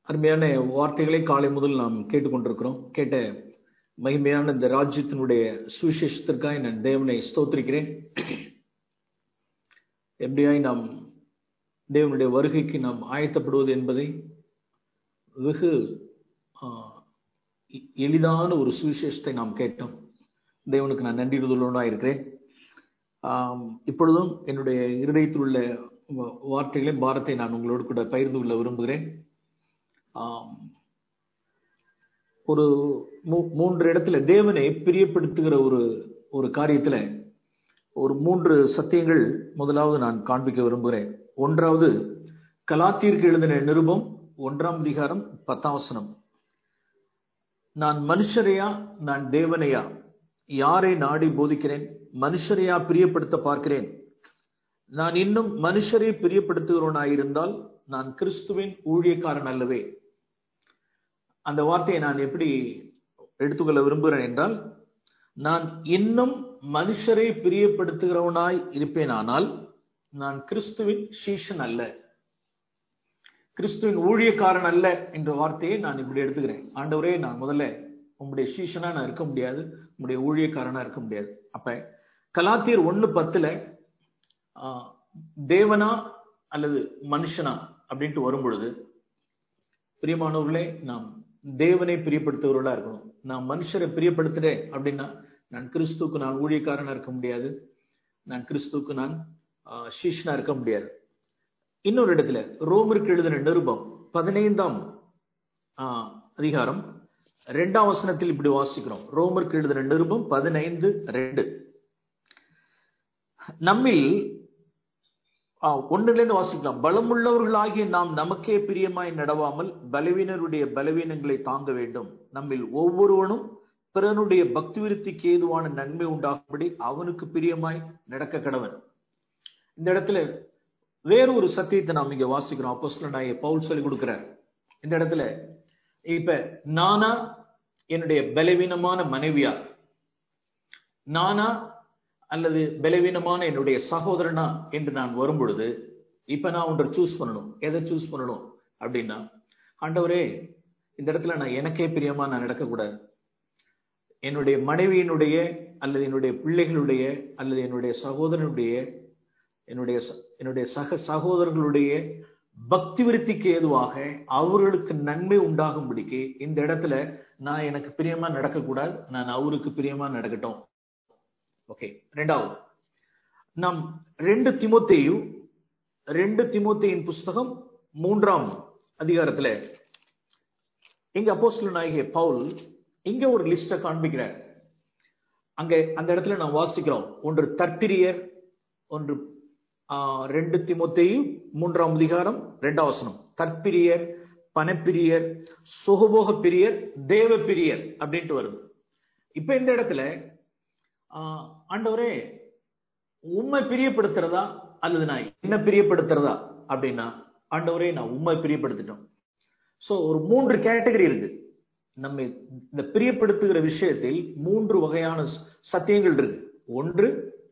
அருமையான வார்த்தைகளை காலை முதல் நாம் கேட்டுக்கொண்டிருக்கிறோம் கேட்ட மகிமையான இந்த ராஜ்யத்தினுடைய சுவிசேஷத்திற்காக நான் தேவனை ஸ்தோத்திரிக்கிறேன் எப்படியாய் நாம் தேவனுடைய வருகைக்கு நாம் ஆயத்தப்படுவது என்பதை வெகு எளிதான ஒரு சுவிசேஷத்தை நாம் கேட்டோம் தேவனுக்கு நான் நன்றி உள்ளவனாக இருக்கிறேன் இப்பொழுதும் என்னுடைய இருதயத்தில் உள்ள வார்த்தைகளை பாரத்தை நான் உங்களோடு கூட பகிர்ந்து கொள்ள விரும்புகிறேன் ஒரு மூன்று இடத்துல தேவனை பிரியப்படுத்துகிற ஒரு ஒரு காரியத்துல ஒரு மூன்று சத்தியங்கள் முதலாவது நான் காண்பிக்க விரும்புகிறேன் ஒன்றாவது கலாத்திற்கு எழுதின நிருபம் ஒன்றாம் அதிகாரம் பத்தாம் வசனம் நான் மனுஷரையா நான் தேவனையா யாரை நாடி போதிக்கிறேன் மனுஷரையா பிரியப்படுத்த பார்க்கிறேன் நான் இன்னும் மனுஷரை பிரியப்படுத்துகிறவனாயிருந்தால் நான் கிறிஸ்துவின் ஊழியக்காரன் அல்லவே அந்த வார்த்தையை நான் எப்படி எடுத்துக்கொள்ள விரும்புகிறேன் என்றால் நான் இன்னும் மனுஷரை பிரியப்படுத்துகிறவனாய் இருப்பேனானால் நான் கிறிஸ்துவின் சீஷன் அல்ல கிறிஸ்துவின் ஊழியக்காரன் அல்ல என்ற வார்த்தையை நான் இப்படி எடுத்துக்கிறேன் ஆண்டவரே நான் முதல்ல உங்களுடைய சீஷனா நான் இருக்க முடியாது உங்களுடைய ஊழியக்காரனா இருக்க முடியாது அப்ப கலாத்தியர் ஒன்னு பத்துல தேவனா அல்லது மனுஷனா அப்படின்ட்டு வரும் பொழுது பிரியமானவர்களே நாம் தேவனை பிரியப்படுத்துகிறவர்களா இருக்கணும் நான் மனுஷரை பிரியப்படுத்துறேன் அப்படின்னா நான் கிறிஸ்துக்கு நான் ஊழியக்காரனா இருக்க முடியாது நான் கிறிஸ்துக்கு நான் சீஷனா இருக்க முடியாது இன்னொரு இடத்துல ரோமருக்கு எழுதின நிருபம் பதினைந்தாம் அதிகாரம் ரெண்டாம் வசனத்தில் இப்படி வாசிக்கிறோம் ரோமருக்கு எழுதின நிருபம் பதினைந்து ரெண்டு நம்மில் ஒன்னுல இருந்து வாசிக்கலாம் பலமுள்ளவர்களாகிய நாம் நமக்கே பிரியமாய் நடவாமல் பலவீனருடைய பலவீனங்களை தாங்க வேண்டும் நம்மில் ஒவ்வொருவனும் பிறனுடைய பக்தி விருத்திக்கு ஏதுவான நன்மை உண்டாகும்படி அவனுக்கு பிரியமாய் நடக்க கடவன் இந்த இடத்துல வேறு ஒரு சத்தியத்தை நாம் இங்க வாசிக்கிறோம் அப்போ நான் பவுல் சொல்லி கொடுக்கிறார் இந்த இடத்துல இப்ப நானா என்னுடைய பலவீனமான மனைவியா நானா அல்லது பலவீனமான என்னுடைய சகோதரனா என்று நான் வரும் பொழுது இப்ப நான் ஒன்றை சூஸ் பண்ணணும் எதை சூஸ் பண்ணணும் அப்படின்னா ஆண்டவரே இந்த இடத்துல நான் எனக்கே பிரியமா நான் நடக்கக்கூடாது என்னுடைய மனைவியினுடைய அல்லது என்னுடைய பிள்ளைகளுடைய அல்லது என்னுடைய சகோதரனுடைய என்னுடைய என்னுடைய சக சகோதரர்களுடைய பக்தி விருத்திக்கு ஏதுவாக அவர்களுக்கு நன்மை உண்டாகும்படிக்கு இந்த இடத்துல நான் எனக்கு பிரியமா நடக்கக்கூடாது நான் அவருக்கு பிரியமா நடக்கட்டும் ஓகே ரெண்டாவது நாம் ரெண்டு திமுத்தையும் ரெண்டு திமுத்தையின் புஸ்தகம் மூன்றாம் அதிகாரத்துல இங்க அப்போஸ்ல நாயகிய பவுல் இங்க ஒரு லிஸ்ட காண்பிக்கிறார் அங்க அந்த இடத்துல நாம் வாசிக்கிறோம் ஒன்று தற்பிரியர் ஒன்று ரெண்டு திமுத்தையும் மூன்றாம் அதிகாரம் ரெண்டாம் வசனம் தற்பிரியர் பணப்பிரியர் சுகபோக பிரியர் தேவ பிரியர் அப்படின்ட்டு வருது இப்ப இந்த இடத்துல ஆண்டவரே உண்மை பிரியப்படுத்துறதா அல்லது நான் என்ன பிரியப்படுத்துறதா அப்படின்னா ஆண்டவரே நான் உண்மை பிரியப்படுத்திட்டோம் சோ ஒரு மூன்று கேட்டகரி இருக்கு நம்ம இந்த பிரியப்படுத்துகிற விஷயத்தில் மூன்று வகையான சத்தியங்கள் இருக்கு ஒன்று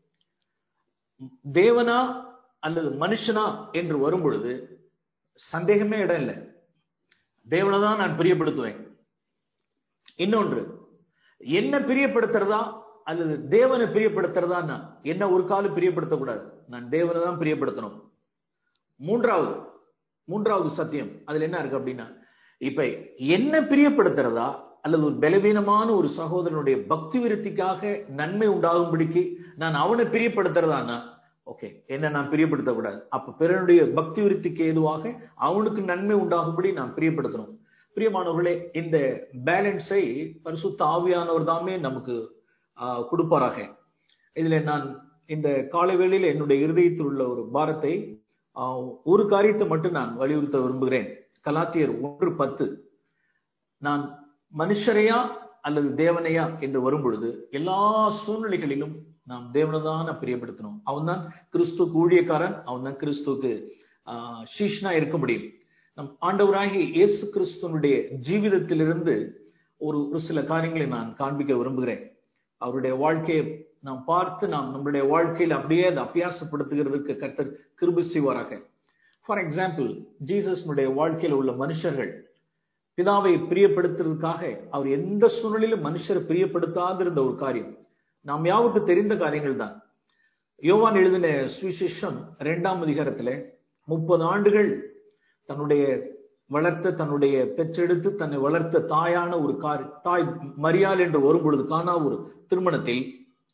தேவனா அல்லது மனுஷனா என்று வரும் பொழுது சந்தேகமே இடம் இல்லை தேவனை தான் நான் பிரியப்படுத்துவேன் இன்னொன்று என்ன பிரியப்படுத்துறதா அல்லது தேவனை பிரியப்படுத்துறதா என்ன ஒரு காலம் பிரியப்படுத்தக்கூடாது நான் தேவனை தான் பிரியப்படுத்தணும் மூன்றாவது மூன்றாவது சத்தியம் அதுல என்ன இருக்கு அப்படின்னா இப்ப என்ன பிரியப்படுத்துறதா அல்லது ஒரு பலவீனமான ஒரு சகோதரனுடைய பக்தி விருத்திக்காக நன்மை உண்டாகும்படிக்கு நான் அவனை பிரியப்படுத்துறதானா ஓகே என்ன நான் பிரியப்படுத்தக்கூடாது அப்ப பிறனுடைய பக்தி விருத்திக்கு ஏதுவாக அவனுக்கு நன்மை உண்டாகும்படி நான் பிரியப்படுத்தணும் பிரியமானவர்களே இந்த பேலன்ஸை பரிசுத்த ஆவியானவர் தாமே நமக்கு கொடுப்பாராக இதுல நான் இந்த காலை வேளையில என்னுடைய இருதயத்தில் உள்ள ஒரு பாரத்தை ஒரு காரியத்தை மட்டும் நான் வலியுறுத்த விரும்புகிறேன் கலாத்தியர் ஒன்று பத்து நான் மனுஷரையா அல்லது தேவனையா என்று வரும் பொழுது எல்லா சூழ்நிலைகளிலும் நாம் தேவனதான பிரியப்படுத்தணும் அவன் தான் கிறிஸ்துக்கு ஊழியக்காரன் அவன் தான் கிறிஸ்துக்கு ஆஹ் சீஷ்னா இருக்க முடியும் நம் ஆண்டவராகிய இயேசு கிறிஸ்துவனுடைய ஜீவிதத்திலிருந்து ஒரு ஒரு சில காரியங்களை நான் காண்பிக்க விரும்புகிறேன் அவருடைய வாழ்க்கையை நாம் பார்த்து நாம் நம்மளுடைய வாழ்க்கையில் அப்படியே அதை அபியாசப்படுத்துகிறதுக்கு கர்த்தர் கிருபி செய்வாராக ஃபார் எக்ஸாம்பிள் ஜீசஸ்னுடைய வாழ்க்கையில் உள்ள மனுஷர்கள் பிதாவை பிரியப்படுத்துறதுக்காக அவர் எந்த சூழ்நிலையிலும் மனுஷரை பிரியப்படுத்தாதிருந்த ஒரு காரியம் நாம் யாவுக்கு தெரிந்த காரியங்கள் தான் யோவான் எழுதின சுவிசேஷம் இரண்டாம் அதிகாரத்துல முப்பது ஆண்டுகள் தன்னுடைய வளர்த்த தன்னுடைய பெற்றெடுத்து தன்னை வளர்த்த தாயான ஒரு கார் தாய் மரியாள் என்று வரும் பொழுது காணா ஒரு திருமணத்தில்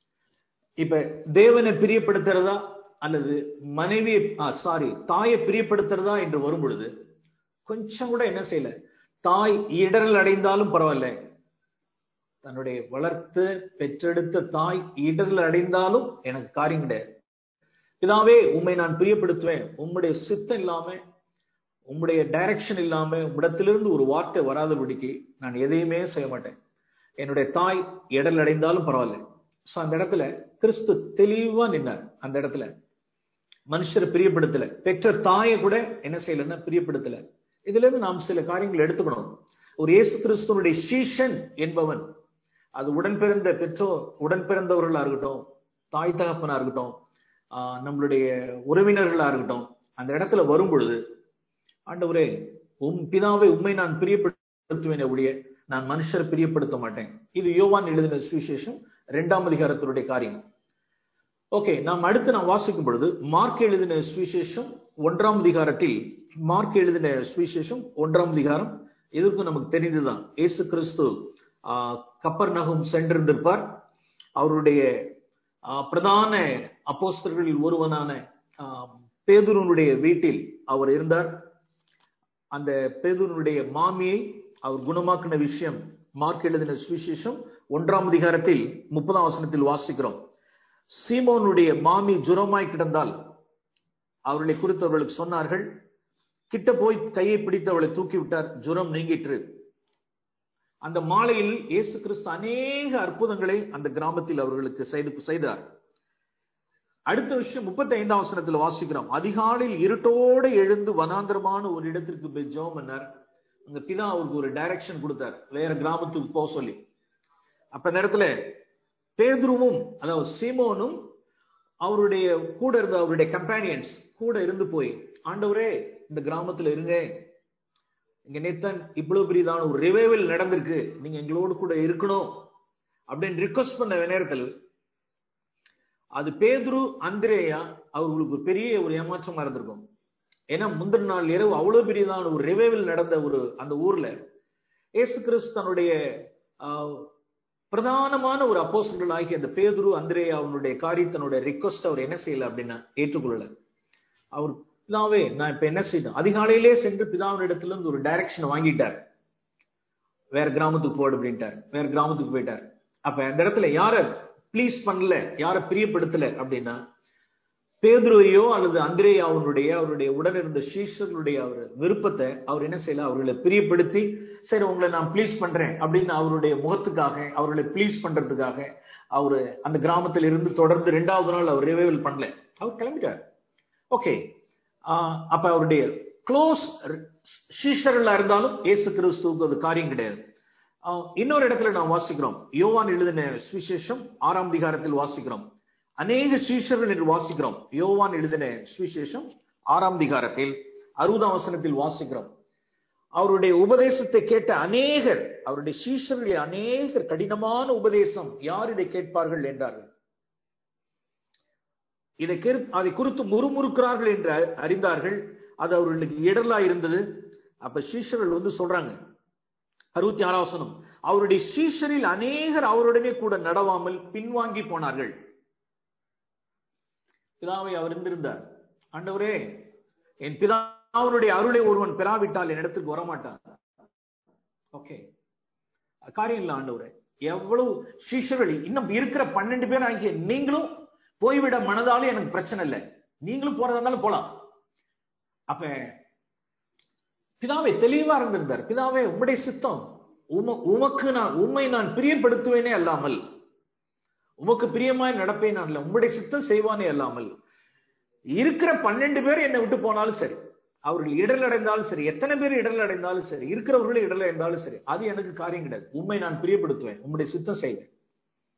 இப்ப தேவனை பிரியப்படுத்துறதா அல்லது மனைவியை சாரி தாயை பிரியப்படுத்துறதா என்று வரும் பொழுது கொஞ்சம் கூட என்ன செய்யல தாய் இடரல் அடைந்தாலும் பரவாயில்ல தன்னுடைய வளர்த்து பெற்றெடுத்த தாய் இடரல் அடைந்தாலும் எனக்கு காரியம் கிடையாது பிதாவே உண்மை நான் பிரியப்படுத்துவேன் உம்முடைய சித்தம் இல்லாம உம்முடைய டைரக்ஷன் இல்லாம உம்மிடத்திலிருந்து ஒரு வார்த்தை வராதபடிக்கு நான் எதையுமே செய்ய மாட்டேன் என்னுடைய தாய் இடல் அடைந்தாலும் பரவாயில்ல சோ அந்த இடத்துல கிறிஸ்து தெளிவா நின்னார் அந்த இடத்துல மனுஷரை பிரியப்படுத்தல பெற்ற தாயை கூட என்ன செய்யலன்னா பிரியப்படுத்தல இதுல இருந்து நாம் சில காரியங்கள் எடுத்துக்கணும் ஒரு இயேசு கிறிஸ்துவனுடைய சீஷன் என்பவன் அது உடன் பிறந்த பெற்றோர் உடன் பிறந்தவர்களா இருக்கட்டும் தாய் தகப்பனா இருக்கட்டும் ஆஹ் நம்மளுடைய உறவினர்களா இருக்கட்டும் அந்த இடத்துல வரும் பொழுது ஆண்டவரே உம் பிதாவை உண்மை நான் பிரியப்படுத்துவேன் ஒழிய நான் மனுஷரை பிரியப்படுத்த மாட்டேன் இது யோவான் எழுதின சுவிசேஷம் இரண்டாம் அதிகாரத்தினுடைய காரியம் ஓகே நாம் அடுத்து நாம் வாசிக்கும் பொழுது மார்க் எழுதின சுவிசேஷம் ஒன்றாம் அதிகாரத்தில் மார்க் எழுதின சுவிசேஷம் ஒன்றாம் அதிகாரம் எதற்கும் நமக்கு தெரிந்துதான் இயேசு கிறிஸ்து கப்பர் நகம் சென்றிருந்திருப்பார் அவருடைய பிரதான அப்போஸ்தர்களில் ஒருவனான பேதுருனுடைய வீட்டில் அவர் இருந்தார் அந்த பேதுருனுடைய மாமியை அவர் குணமாக்கின விஷயம் மார்க் எழுதின சுவிசேஷம் ஒன்றாம் அதிகாரத்தில் முப்பதாம் வசனத்தில் வாசிக்கிறோம் சீமோனுடைய மாமி ஜுரமாய் கிடந்தால் அவர்களை குறித்து அவர்களுக்கு சொன்னார்கள் கிட்ட போய் கையை பிடித்து அவளை தூக்கி விட்டார் ஜுரம் நீங்கிற்று அந்த மாலையில் இயேசு கிறிஸ்து அநேக அற்புதங்களை அந்த கிராமத்தில் அவர்களுக்கு செய்து செய்தார் அடுத்த விஷயம் முப்பத்தி ஐந்தாம் வசனத்தில் வாசிக்கிறோம் அதிகாலையில் இருட்டோடு எழுந்து வனாந்திரமான ஒரு இடத்திற்கு போய் ஜோம் பண்ணார் அந்த பிதா அவருக்கு ஒரு டைரக்ஷன் கொடுத்தார் வேற கிராமத்துக்கு போக சொல்லி அப்ப நேரத்துல பேதுருவும் அதாவது சீமோனும் அவருடைய கூட இருந்த அவருடைய கம்பேனியன்ஸ் கூட இருந்து போய் ஆண்டவரே இந்த கிராமத்துல இருங்க இங்க நேத்தன் இவ்வளவு பெரியதான ஒரு ரிவைவல் நடந்திருக்கு நீங்க எங்களோடு கூட இருக்கணும் அப்படின்னு ரிக்வஸ்ட் பண்ண நேரத்தில் அது பேதுரு அந்திரேயா அவர்களுக்கு பெரிய ஒரு ஏமாற்றமா இருந்திருக்கும் ஏன்னா முந்தின நாள் இரவு அவ்வளவு பெரியதான ஒரு ரிவைவல் நடந்த ஒரு அந்த ஊர்ல ஏசு கிறிஸ்து தன்னுடைய பிரதானமான ஒரு அப்போசல்கள் ஆகிய அந்த பேதுரு அந்திரேயா அவனுடைய காரியத்தினுடைய ரிக்வஸ்ட் அவர் என்ன செய்யல அப்படின்னா ஏற்றுக்கொள்ளல அவர் பிதாவே நான் இப்ப என்ன செய்தேன் அதிகாலையிலே சென்று பிதாவின் இடத்துல இருந்து ஒரு டைரக்ஷன் வாங்கிட்டார் வேற கிராமத்துக்கு போடு அப்படின்ட்டார் வேற கிராமத்துக்கு போயிட்டார் அப்ப அந்த இடத்துல யார ப்ளீஸ் பண்ணல யார பிரியப்படுத்தல அப்படின்னா பேதுருவையோ அல்லது அந்திரேயா அவனுடைய அவருடைய உடன் இருந்த சீஷர்களுடைய அவர் விருப்பத்தை அவர் என்ன செய்யல அவர்களை பிரியப்படுத்தி சரி உங்களை நான் ப்ளீஸ் பண்றேன் அப்படின்னு அவருடைய முகத்துக்காக அவர்களை ப்ளீஸ் பண்றதுக்காக அவரு அந்த கிராமத்தில் இருந்து தொடர்ந்து ரெண்டாவது நாள் அவர் ரிவைவல் பண்ணல அவர் கிளம்பிட்டார் ஓகே அப்ப அவருடைய க்ளோஸ் சீஷர்களா இருந்தாலும் ஏசு கிறிஸ்துவுக்கு அது காரியம் கிடையாது இன்னொரு இடத்துல நாம் வாசிக்கிறோம் யோவான் எழுதின சுவிசேஷம் ஆறாம் அதிகாரத்தில் வாசிக்கிறோம் அநேக சீஷர்கள் என்று வாசிக்கிறோம் யோவான் எழுதின சுவிசேஷம் ஆறாம் அதிகாரத்தில் அறுபதாம் வசனத்தில் வாசிக்கிறோம் அவருடைய உபதேசத்தை கேட்ட அநேகர் அவருடைய சீஷர்களில் அநேகர் கடினமான உபதேசம் யார் இதை கேட்பார்கள் என்றார்கள் இதை அதை குறித்து முறுமுறுக்கிறார்கள் என்று அறிந்தார்கள் அது அவர்களுக்கு இடர்லா இருந்தது அப்ப சீஷர்கள் வந்து சொல்றாங்க அறுபத்தி ஆறாம் வசனம் அவருடைய சீஷரில் அநேகர் அவருடனே கூட நடவாமல் பின்வாங்கி போனார்கள் பிதாவை அவர் இருந்திருந்தார் ஆண்டவரே என் பிதாவுடைய அருளை ஒருவன் பெறாவிட்டால் என் இடத்துக்கு வரமாட்டான் ஓகே காரியம் இல்ல ஆண்டவரே எவ்வளவு சீஷர்கள் இன்னும் இருக்கிற பன்னெண்டு பேர் ஆகிய நீங்களும் போய்விட மனதாலும் எனக்கு பிரச்சனை இல்லை நீங்களும் போறதா இருந்தாலும் போலாம் அப்ப பிதாவை தெளிவா இருந்திருந்தார் பிதாவே உம்முடைய சித்தம் உம உமக்கு நான் உண்மை நான் பிரியப்படுத்துவேனே அல்லாமல் உமக்கு பிரியமாய் நடப்பேன் அல்ல உம்முடைய சித்தம் செய்வானே அல்லாமல் இருக்கிற பன்னெண்டு பேர் என்னை விட்டு போனாலும் சரி அவர்கள் இடல் அடைந்தாலும் சரி எத்தனை பேர் இடல் அடைந்தாலும் சரி இருக்கிறவர்களும் இடல் அடைந்தாலும் சரி அது எனக்கு காரியம் கிடையாது உண்மை நான் பிரியப்படுத்துவேன் உம்முடைய சித்தம் செய்வேன்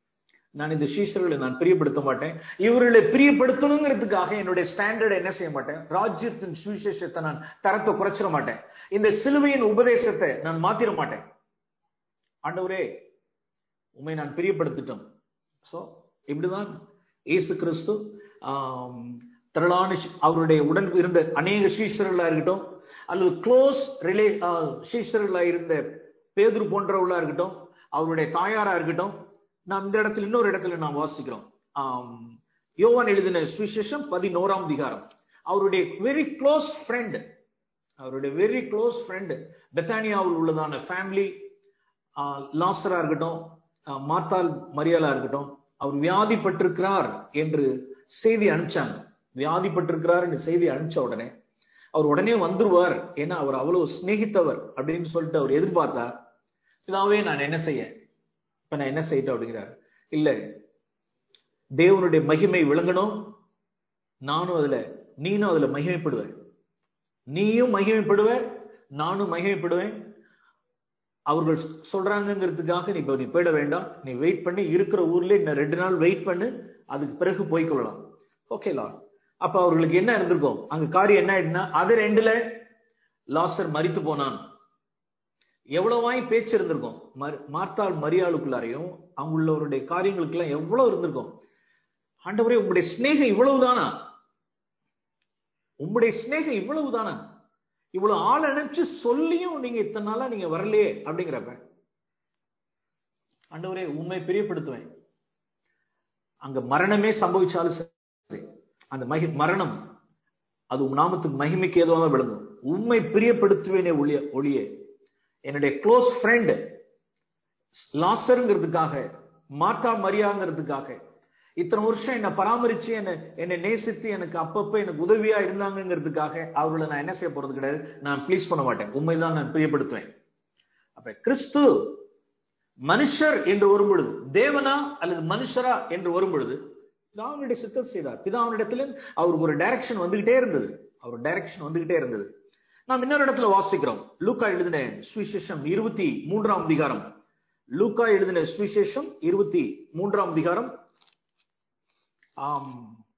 நான் இந்த சீஷர்களை நான் பிரியப்படுத்த மாட்டேன் இவர்களை பிரியப்படுத்தணுங்கிறதுக்காக என்னுடைய ஸ்டாண்டர்ட் என்ன செய்ய மாட்டேன் ராஜ்யத்தின் சுவிசேஷத்தை நான் தரத்தை குறைச்சிட மாட்டேன் இந்த சிலுவையின் உபதேசத்தை நான் மாத்திர மாட்டேன் ஆண்டவரே உண்மை நான் பிரியப்படுத்திட்டோம் சோ இப்படிதான் இயேசு கிறிஸ்து ஆம், திரளான சி- அவருடைய உடன் இருந்த அநேக சீஷர்களா இருக்கட்டும் அல்லது க்ளோஸ் ரிலே சீஷர்களா இருந்த பேதுரு போன்றவர்களா இருக்கட்டும் அவருடைய தாயாரா இருக்கட்டும் நாம் இந்த இடத்துல இன்னொரு இடத்துல நாம் வாசிக்கிறோம் ஆம், யோவான் எழுதின சுவிசேஷம் பதினோராம் அதிகாரம் அவருடைய வெரி க்ளோஸ் ஃப்ரெண்ட் அவருடைய வெரி க்ளோஸ் ஃப்ரெண்ட் பெத்தானியாவில் உள்ளதான ஃபேமிலி லாசரா இருக்கட்டும் ஆஹ் மார்த்தாள் மரியாளா இருக்கட்டும் அவர் வியாதிப்பட்டிருக்கிறார் என்று செய்தி அனுப்பிச்சாங்க வியாதிப்பட்டிருக்கிறார் என்று செய்தி அனுப்பிச்ச உடனே அவர் உடனே வந்துருவார் ஏன்னா அவர் அவ்வளவு சிநேகித்தவர் அப்படின்னு சொல்லிட்டு அவர் எதிர்பார்த்தார் இதாவே நான் என்ன செய்ய இப்ப நான் என்ன செய்யட்டும் அப்படிங்கிறார் இல்ல தேவனுடைய மகிமை விளங்கணும் நானும் அதுல நீனும் அதுல மகிமைப்படுவேன் நீயும் மகிமைப்படுவ நானும் மகிமைப்படுவேன் அவர்கள் சொல்றாங்கிறதுக்காக நீ இப்ப நீ போயிட வேண்டாம் நீ வெயிட் பண்ணி இருக்கிற ஊர்ல இன்னும் ரெண்டு நாள் வெயிட் பண்ணு அதுக்கு பிறகு போய்க்கொள்ளலாம் ஓகே லா அப்ப அவர்களுக்கு என்ன இருந்திருக்கும் அங்க காரியம் என்ன ஆயிடுனா அது ரெண்டுல லாசர் மரித்து போனான் எவ்வளவாய் பேச்சு இருந்திருக்கும் மர்- மார்த்தாள் மரியாளுக்குள்ளாரையும் அவங்க உள்ளவருடைய காரியங்களுக்கு எல்லாம் எவ்வளவு இருந்திருக்கும் ஆண்டவரே உங்களுடைய சிநேகம் இவ்வளவுதானா உங்களுடைய சிநேகம் இவ்வளவுதானா இவ்வளவு ஆள் அனுப்பிச்சு சொல்லியும் நீங்க இத்தனை நாளா நீங்க வரலையே அப்படிங்கிறப்ப ஆண்டவரே உண்மை பிரியப்படுத்துவேன் அங்க மரணமே சம்பவிச்சாலும் சரி அந்த மகி மரணம் அது உம் நாமத்துக்கு மகிமைக்கு ஏதுவாக விளங்கும் உண்மை பிரியப்படுத்துவேனே ஒளிய ஒளியே என்னுடைய க்ளோஸ் ஃப்ரெண்ட் லாசருங்கிறதுக்காக மாத்தா மரியாங்கிறதுக்காக இத்தனை வருஷம் என்னை பராமரிச்சு என்னை என்னை நேசித்து எனக்கு அப்பப்ப எனக்கு உதவியா இருந்தாங்கிறதுக்காக அவர்களை நான் என்ன செய்ய போறது கிடையாது நான் ப்ளீஸ் பண்ண மாட்டேன் உண்மைதான் நான் பிரியப்படுத்துவேன் அப்ப கிறிஸ்து மனுஷர் என்று வரும் பொழுது தேவனா அல்லது மனுஷரா என்று வரும் பொழுது பிதாவுடைய சித்தம் செய்தார் பிதாவினிடத்துல அவருக்கு ஒரு டைரக்ஷன் வந்துகிட்டே இருந்தது அவர் டைரக்ஷன் வந்துகிட்டே இருந்தது நாம் இன்னொரு இடத்துல வாசிக்கிறோம் லூக்கா எழுதின சுவிசேஷம் இருபத்தி மூன்றாம் அதிகாரம் லூக்கா எழுதின சுவிசேஷம் இருபத்தி மூன்றாம் அதிகாரம் ஆம்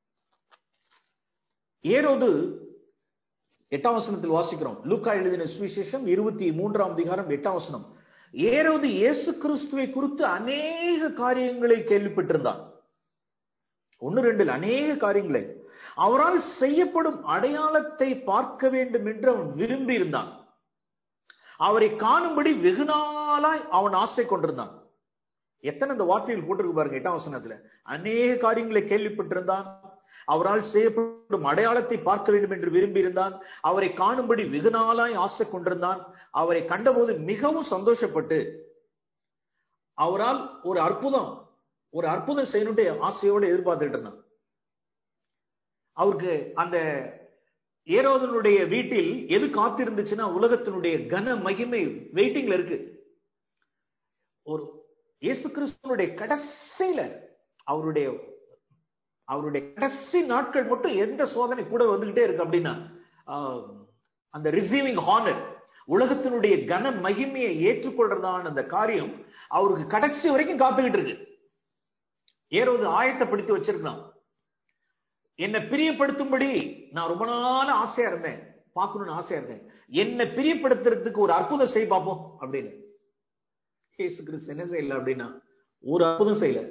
ஏரோது எட்டாம் வசனத்தில் வாசிக்கிறோம் லூக்கா எழுதின சுவிசேஷம் இருபத்தி மூன்றாம் அதிகாரம் எட்டாம் வசனம் ஏரோது இயேசு கிறிஸ்துவை குறித்து அநேக காரியங்களை கேள்விப்பட்டிருந்தான் ஒன்னு ரெண்டில் அநேக காரியங்களை அவரால் செய்யப்படும் அடையாளத்தை பார்க்க வேண்டும் என்று அவன் விரும்பி இருந்தான் அவரை காணும்படி வெகு நாளாய் அவன் ஆசை கொண்டிருந்தான் எத்தனை இந்த வார்த்தைகள் போட்டிருக்கு பாருங்க எட்டாம் வசனத்துல அநேக காரியங்களை கேள்விப்பட்டிருந்தான் அவரால் செய்யப்படும் அடையாளத்தை பார்க்க வேண்டும் என்று விரும்பி இருந்தான் அவரை காணும்படி வெகு நாளாய் ஆசை கொண்டிருந்தான் அவரை கண்டபோது மிகவும் சந்தோஷப்பட்டு அவரால் ஒரு அற்புதம் ஒரு அற்புதம் செய்யணும்ட்டு ஆசையோடு எதிர்பார்த்துட்டு இருந்தான் அவருக்கு அந்த ஏரோதனுடைய வீட்டில் எது காத்திருந்துச்சுன்னா உலகத்தினுடைய கன மகிமை வெயிட்டிங்ல இருக்கு ஒரு இயேசு கிறிஸ்துவனுடைய கடைசியில அவருடைய அவருடைய கடைசி நாட்கள் மட்டும் எந்த சோதனை கூட வந்துகிட்டே இருக்கு அப்படின்னா ஆஹ், அந்த ரிசீவிங் ஹானர் உலகத்தினுடைய கன மகிமையை ஏற்றுக்கொள்றதான அந்த காரியம் அவருக்கு கடைசி வரைக்கும் காத்துக்கிட்டு இருக்கு ஏரோது ஆயத்தப்படுத்தி வச்சிருக்கலாம் என்னை பிரியப்படுத்தும்படி நான் ரொம்ப நாள் ஆசையா இருந்தேன் பார்க்கணும்னு ஆசையா இருந்தேன் என்னை பிரியப்படுத்துறதுக்கு ஒரு அற்புதம் செய் பார்ப்போம் அப்படின்னு இயேசு கிறிஸ்து என்ன செய்யல அப்படின்னா ஒரு அற்புதம் செய்யல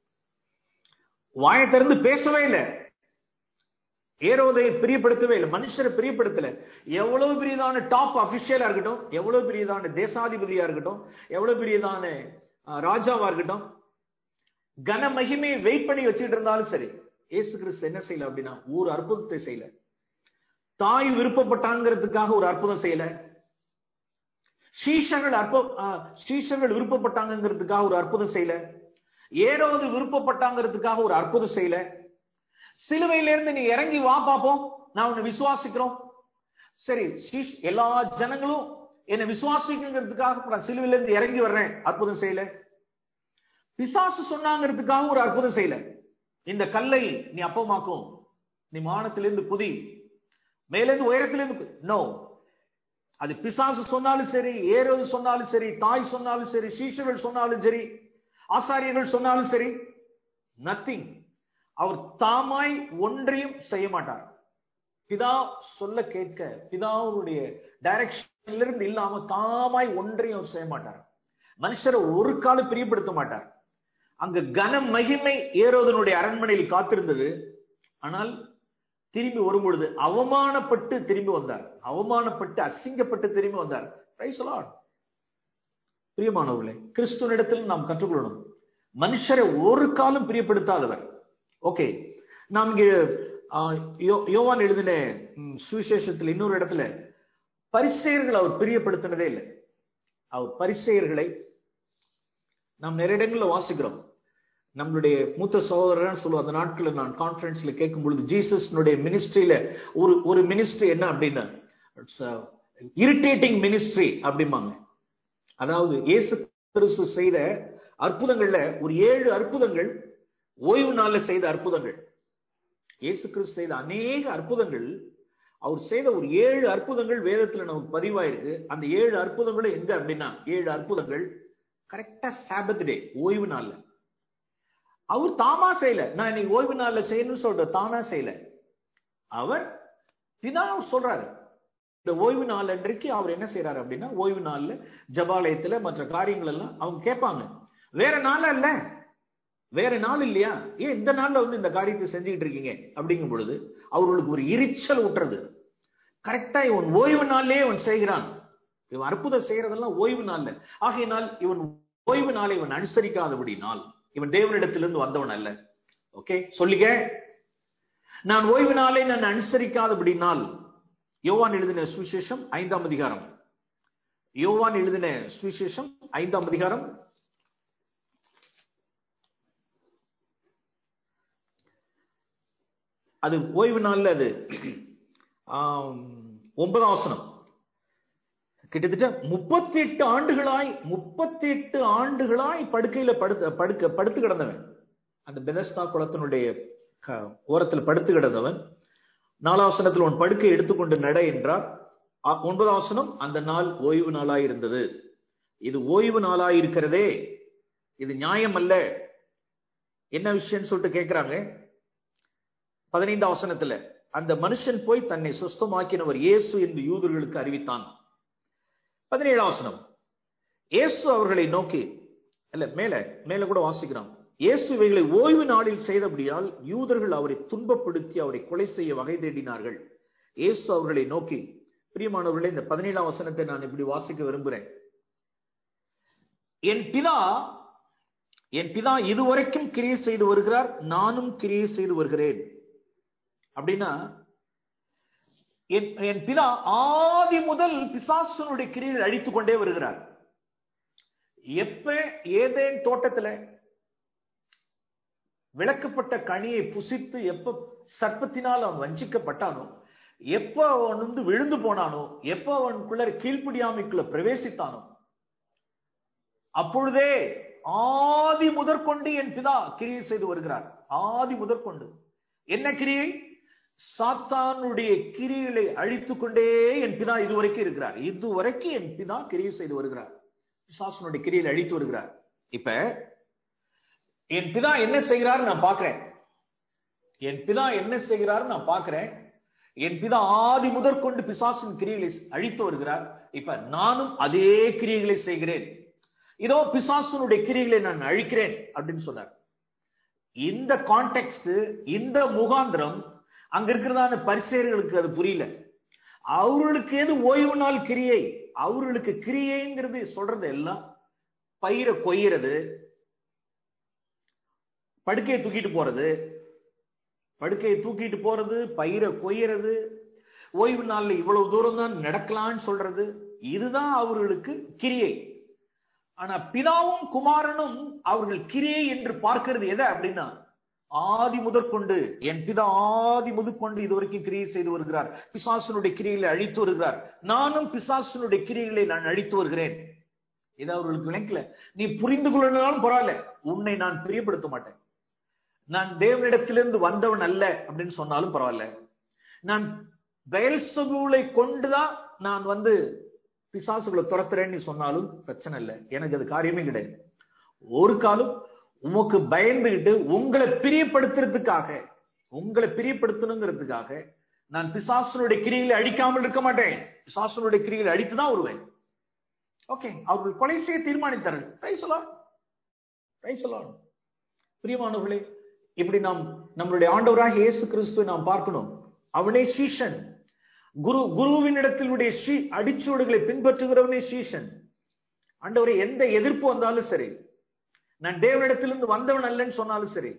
வாயை திறந்து பேசவே இல்லை ஏரோதை பிரியப்படுத்தவே இல்லை மனுஷரை பிரியப்படுத்தல எவ்வளவு பெரியதான டாப் அபிஷியலா இருக்கட்டும் எவ்வளவு பெரியதான தேசாதிபதியா இருக்கட்டும் எவ்வளவு பெரியதான அஹ், ராஜாவா இருக்கட்டும் கன மகிமையை வெயிட் பண்ணி வச்சுட்டு இருந்தாலும் சரி இயேசு கிறிஸ்து என்ன செய்யல அப்படின்னா ஒரு அற்புதத்தை செய்யல தாய் விருப்பப்பட்டாங்கிறதுக்காக ஒரு அற்புதம் செய்யல ஸ்ரீஷர்கள் அற்ப அஹ், ஸ்ரீஷர்கள் விருப்பப்பட்டாங்கிறதுக்காக ஒரு அற்புதம் செய்யல ஏரோது விருப்பப்பட்டாங்கிறதுக்காக ஒரு அற்புதம் செய்யல சிலுவையில இருந்து நீ இறங்கி வா பாப்போம் நான் உன்னை விசுவாசிக்கிறோம் சரி ஸ்ரீ- எல்லா ஜனங்களும் என்னை விசுவாசிக்கிறதுக்காக நான் சிலுவையில இருந்து இறங்கி வர்றேன் அற்புதம் செய்யல பிசாசு சொன்னாங்கிறதுக்காக ஒரு அற்புதம் செய்யல இந்த கல்லை நீ அப்பமாக்கும் நீ வானத்திலிருந்து குதி மேலிருந்து உயரத்திலிருந்து நோ அது பிசாசு சொன்னாலும் சரி ஏரோது சொன்னாலும் சரி தாய் சொன்னாலும் சரி சீஷர்கள் சொன்னாலும் சரி ஆசாரியர்கள் சொன்னாலும் சரி நத்திங் அவர் தாமாய் ஒன்றையும் செய்ய மாட்டார் பிதா சொல்ல கேட்க பிதாவுடைய டைரக்ஷன்ல இருந்து இல்லாம தாமாய் ஒன்றையும் அவர் செய்ய மாட்டார் மனுஷரை ஒரு காலம் பிரியப்படுத்த மாட்டார் அங்க கன மகிமை ஏரோதனுடைய அரண்மனையில் காத்திருந்தது ஆனால் திரும்பி வரும்பொழுது அவமானப்பட்டு திரும்பி வந்தார் அவமானப்பட்டு அசிங்கப்பட்டு திரும்பி வந்தார் Praise the Lord. பிரியமானவர்களே கிறிஸ்துவனிடத்தில் நாம் கற்றுக்கொள்ளணும் மனுஷரை ஒரு காலம் பிரியப்படுத்தாதவர் ஓகே நாம் இங்கே ஆ, யோ- யோவான் எழுதின ம், சுவிசேஷத்தில் இன்னொரு இடத்துல பரிசெயர்கள் அவர் பிரியப்படுத்தினதே இல்லை அவர் பரிசெயர்களை நாம் நிறைய இடங்கள்ல வாசிக்கிறோம் நம்மளுடைய மூத்த சகோதரர் சொல்லுவோம் அந்த நாட்களில் நான் கான்ஃபரன்ஸ்ல கேட்கும் பொழுது ஜீசஸ்னுடைய மினிஸ்ட்ரியில ஒரு ஒரு மினிஸ்ட்ரி என்ன அப்படின்னா இரிட்டேட்டிங் மினிஸ்ட்ரி அப்படிம்பாங்க அதாவது இயேசு கிறிஸ்து செய்த அற்புதங்கள்ல ஒரு ஏழு அற்புதங்கள் ஓய்வு நாள்ல செய்த அற்புதங்கள் இயேசு கிறிஸ்து செய்த அநேக அற்புதங்கள் அவர் செய்த ஒரு ஏழு அற்புதங்கள் வேதத்துல நமக்கு பதிவாயிருக்கு அந்த ஏழு அற்புதங்களும் எங்க அப்படின்னா ஏழு அற்புதங்கள் கரெக்டா சாபத் டே ஓய்வு நாள்ல அவர் தாமா செய்யல நான் இன்னைக்கு ஓய்வு நாள்ல செய்யணும்னு சொல்ற தானா செய்யல அவர் பிதா சொல்றாரு இந்த ஓய்வு நாள் அன்றைக்கு அவர் என்ன செய்யறாரு அப்படின்னா ஓய்வு நாள்ல ஜபாலயத்துல மற்ற காரியங்கள் எல்லாம் அவங்க கேட்பாங்க வேற நாள் இல்ல வேற நாள் இல்லையா ஏன் இந்த நாள்ல வந்து இந்த காரியத்தை செஞ்சுக்கிட்டு இருக்கீங்க அப்படிங்கும் பொழுது அவர்களுக்கு ஒரு எரிச்சல் ஊட்டுறது கரெக்டா இவன் ஓய்வு நாள்லயே இவன் செய்கிறான் இவன் அற்புதம் செய்யறதெல்லாம் ஓய்வு நாள்ல ஆகையினால் இவன் ஓய்வு நாளை இவன் அனுசரிக்காதபடினால் இவன் தேவனிடத்திலிருந்து வந்தவன் அல்ல ஓகே சொல்லிக்க நான் ஓய்வு நாளை நான் அனுசரிக்காதபடினால் யோவான் எழுதின சுவிசேஷம் ஐந்தாம் அதிகாரம் யோவான் எழுதின சுவிசேஷம் ஐந்தாம் அதிகாரம் அது ஓய்வு நாள்ல அது ஆம், ஒன்பதாம் வசனம் கிட்டத்தட்ட முப்பத்தி எட்டு ஆண்டுகளாய் முப்பத்தி எட்டு ஆண்டுகளாய் படுக்கையில படுத்த படுக்க படுத்து கிடந்தவன் அந்த பெதஸ்தா குளத்தினுடைய க- ஓரத்துல படுத்து கிடந்தவன் நாலாவசனத்தில் உன் படுக்கை எடுத்துக்கொண்டு நட என்றார் அ- ஒன்பதாம் வசனம் அந்த நாள் ஓய்வு நாளாய் இருந்தது இது ஓய்வு நாளாய் இருக்கிறதே இது நியாயம் அல்ல என்ன விஷயம்னு சொல்லிட்டு கேட்கிறாங்க பதினைந்தாம் வசனத்துல அந்த மனுஷன் போய் தன்னை சுஸ்தமாக்கினவர் இயேசு என்று யூதர்களுக்கு அறிவித்தான் பதினேழாம் வசனம் இயேசு அவர்களை நோக்கி இல்ல மேல மேல கூட வாசிக்கிறோம் இயேசு இவைகளை ஓய்வு நாளில் செய்தபடியால் யூதர்கள் அவரை துன்பப்படுத்தி அவரை கொலை செய்ய வகை தேடினார்கள் இயேசு அவர்களை நோக்கி பிரியமானவர்களே இந்த பதினேழாம் வசனத்தை நான் இப்படி வாசிக்க விரும்புகிறேன் என் பிதா என் பிதா இதுவரைக்கும் கிரியை செய்து வருகிறார் நானும் கிரியை செய்து வருகிறேன் அப்படின்னா என் என் பிதா ஆதி முதல் பிசாசனுடைய கிரியை அழித்துக் கொண்டே வருகிறார் எப்ப ஏதேன் தோட்டத்துல விளக்கப்பட்ட கனியை புசித்து எப்ப சர்ப்பத்தினால் அவன் வஞ்சிக்கப்பட்டானோ எப்ப அவன் வந்து விழுந்து போனானோ எப்ப அவனுக்குள்ள கீழ்ப்படியாமைக்குள்ள பிரவேசித்தானோ அப்பொழுதே ஆதி முதற்கொண்டு என் பிதா கிரியை செய்து வருகிறார் ஆதி முதற்கொண்டு என்ன கிரியை சாத்தானுடைய கிரிகளை அழித்துக் கொண்டே என் பிதா இதுவரைக்கும் இருக்கிறார் இதுவரைக்கும் என் பிதா கிரியை செய்து வருகிறார் பிசாசனுடைய கிரியை அழித்து வருகிறார் இப்ப என் பிதா என்ன செய்கிறார் நான் பார்க்கிறேன் என் பிதா என்ன செய்கிறார் நான் பார்க்கிறேன் என் பிதா ஆதி முதற்கொண்டு பிசாசின் கிரியைகளை அழித்து வருகிறார் இப்ப நானும் அதே கிரியைகளை செய்கிறேன் இதோ பிசாசனுடைய கிரியைகளை நான் அழிக்கிறேன் அப்படின்னு சொன்னார் இந்த கான்டெக்ட் இந்த முகாந்திரம் அங்க இருக்கிறதான பரிசேர்களுக்கு அது புரியல அவர்களுக்கு எது ஓய்வு நாள் கிரியை அவர்களுக்கு கிரியைங்கிறது சொல்றது எல்லாம் பயிரை கொய்யறது படுக்கையை தூக்கிட்டு போறது படுக்கையை தூக்கிட்டு போறது பயிரை கொய்யறது ஓய்வு நாள்ல இவ்வளவு தூரம் தான் நடக்கலாம்னு சொல்றது இதுதான் அவர்களுக்கு கிரியை ஆனா பிதாவும் குமாரனும் அவர்கள் கிரியை என்று பார்க்கிறது எதை அப்படின்னா ஆதி முதற்கொண்டு என் பிதா ஆதி முதற்கொண்டு இதுவரைக்கும் கிரியை செய்து வருகிறார் பிசாசனுடைய கிரியைகளை அழித்து வருகிறார் நானும் பிசாசனுடைய கிரியைகளை நான் அழித்து வருகிறேன் இது அவர்களுக்கு விளங்கல நீ புரிந்து கொள்ளனாலும் பரவாயில்ல உன்னை நான் பிரியப்படுத்த மாட்டேன் நான் தேவனிடத்திலிருந்து வந்தவன் அல்ல அப்படின்னு சொன்னாலும் பரவாயில்ல நான் பெயல்சபூலை கொண்டுதான் நான் வந்து பிசாசுகளை துரத்துறேன்னு சொன்னாலும் பிரச்சனை இல்லை எனக்கு அது காரியமே கிடையாது ஒரு காலம் உமக்கு பயந்துகிட்டு உங்களை பிரியப்படுத்துறதுக்காக உங்களை பிரியப்படுத்தணுங்கிறதுக்காக நான் பிசாசனுடைய கிரிகளை அழிக்காமல் இருக்க மாட்டேன் பிசாசனுடைய கிரிகளை அழித்துதான் வருவேன் ஓகே அவர்கள் கொலை செய்ய தீர்மானித்தார்கள் Praise the Lord. Praise the Lord. பிரியமானவர்களே இப்படி நாம் நம்மளுடைய ஆண்டவராக இயேசு கிறிஸ்துவை நாம் பார்க்கணும் அவனே சீஷன் குரு குருவின் இடத்திலுடைய ஸ்ரீ அடிச்சுவடுகளை பின்பற்றுகிறவனே சீஷன் ஆண்டவரே எந்த எதிர்ப்பு வந்தாலும் சரி நான் தேவனிடத்திலிருந்து வந்தவன் அல்லன்னு சொன்னாலும் சரி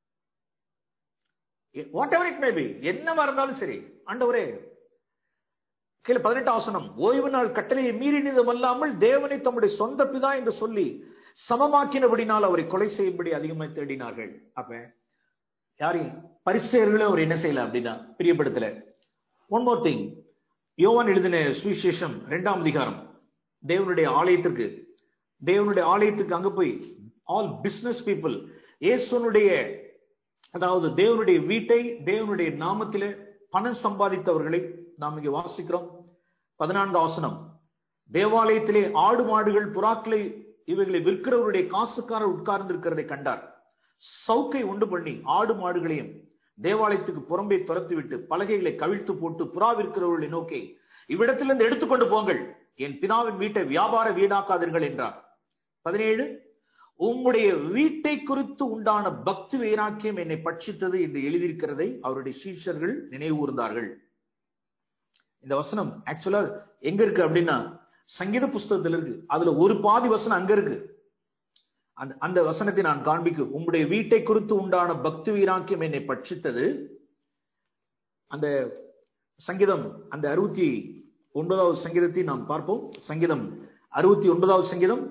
whatever it may be என்னவா இருந்தாலும் சரி ஆண்டவரே கீழே பதினெட்டு ஆசனம் ஓய்வு நாள் கட்டளையை மீறினதும் அல்லாமல் தேவனை தம்முடைய சொந்த பிதா என்று சொல்லி சமமாக்கினபடினால் அவரை கொலை செய்யும்படி அதிகமாய் தேடினார்கள் அப்ப யாரையும் பரிசெயர்களும் அவர் என்ன செய்யல அப்படின்னா பிரியப்படுத்தல ஒன் மோர் திங் யோவான் எழுதின சுவிசேஷம் இரண்டாம் அதிகாரம் தேவனுடைய ஆலயத்துக்கு தேவனுடைய ஆலயத்துக்கு அங்க போய் ஆல் பிசினஸ் பீப்புள் இயேசுனுடைய அதாவது தேவனுடைய வீட்டை தேவனுடைய நாமத்திலே பணம் சம்பாதித்தவர்களை நாம் இங்கே வாசிக்கிறோம் பதினான்கு ஆசனம் தேவாலயத்திலே ஆடு மாடுகள் புறாக்களை இவைகளை விற்கிறவருடைய காசுக்காரர் உட்கார்ந்து இருக்கிறதை கண்டார் சவுக்கை உண்டு பண்ணி ஆடு மாடுகளையும் தேவாலயத்துக்கு புறம்பே துரத்திவிட்டு பலகைகளை கவிழ்த்து போட்டு புறா விற்கிறவர்களை நோக்கி இவ்விடத்திலிருந்து எடுத்துக்கொண்டு போங்கள் என் பிதாவின் வீட்டை வியாபார வீடாக்காதீர்கள் என்றார் பதினேழு உம்முடைய வீட்டை குறித்து உண்டான பக்தி வைராக்கியம் என்னை பட்சித்தது என்று எழுதியிருக்கிறதை அவருடைய சீஷர்கள் நினைவு கூர்ந்தார்கள் இந்த வசனம் ஆக்சுவலா எங்க இருக்கு அப்படின்னா சங்கீத புஸ்தகத்துல இருக்கு அதுல ஒரு பாதி வசனம் அங்க இருக்கு அந்த அந்த வசனத்தை நான் காண்பிக்கும் உம்முடைய வீட்டை குறித்து உண்டான பக்தி வீராக்கியம் என்னை பட்சித்தது அந்த சங்கீதம் அந்த அறுபத்தி ஒன்பதாவது சங்கீதத்தை நாம் பார்ப்போம் சங்கீதம் அறுபத்தி ஒன்பதாவது சங்கீதம்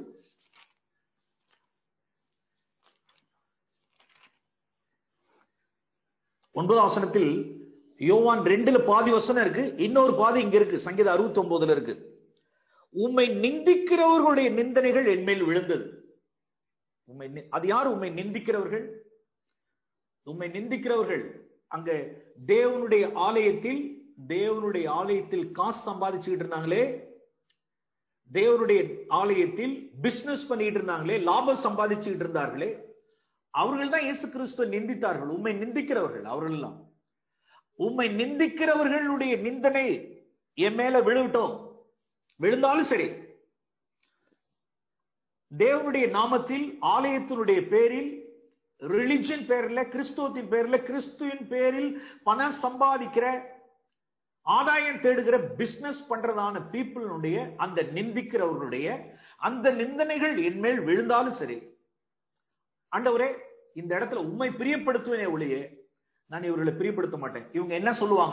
ஒன்பதாம் வசனத்தில் யோவான் ரெண்டுல பாதி வசனம் இருக்கு இன்னொரு பாதி இங்க இருக்கு சங்கீதம் அறுபத்தி ஒன்பதுல இருக்கு உம்மை நிந்திக்கிறவர்களுடைய நிந்தனைகள் என்மேல் விழுந்தது உண்மை அது யார் உண்மை நிந்திக்கிறவர்கள் உண்மை நிந்திக்கிறவர்கள் அங்க தேவனுடைய ஆலயத்தில் தேவனுடைய ஆலயத்தில் காசு சம்பாதிச்சுக்கிட்டு இருந்தாங்களே தேவனுடைய ஆலயத்தில் பிசினஸ் பண்ணிட்டு இருந்தாங்களே லாபம் சம்பாதிச்சுக்கிட்டு இருந்தார்களே அவர்கள் தான் இயேசு கிறிஸ்துவ நிந்தித்தார்கள் உண்மை நிந்திக்கிறவர்கள் அவர்கள் எல்லாம் உண்மை நிந்திக்கிறவர்களுடைய நிந்தனை என் மேல விழுவிட்டோம் விழுந்தாலும் சரி தேவனுடைய நாமத்தில் ஆலயத்தினுடைய பேரில் ரிலிஜன் பேர்ல கிறிஸ்துவத்தின் பேர்ல கிறிஸ்துவின் பேரில் பணம் சம்பாதிக்கிற ஆதாயம் தேடுகிற பிசினஸ் பண்றதான பீப்புளுடைய அந்த நிந்திக்கிறவர்களுடைய அந்த நிந்தனைகள் என்மேல் விழுந்தாலும் சரி ஆண்டவரே இந்த இடத்துல உண்மை பிரியப்படுத்துவேனே ஒழிய நான் இவர்களை பிரியப்படுத்த மாட்டேன் இவங்க என்ன சொல்லுவாங்க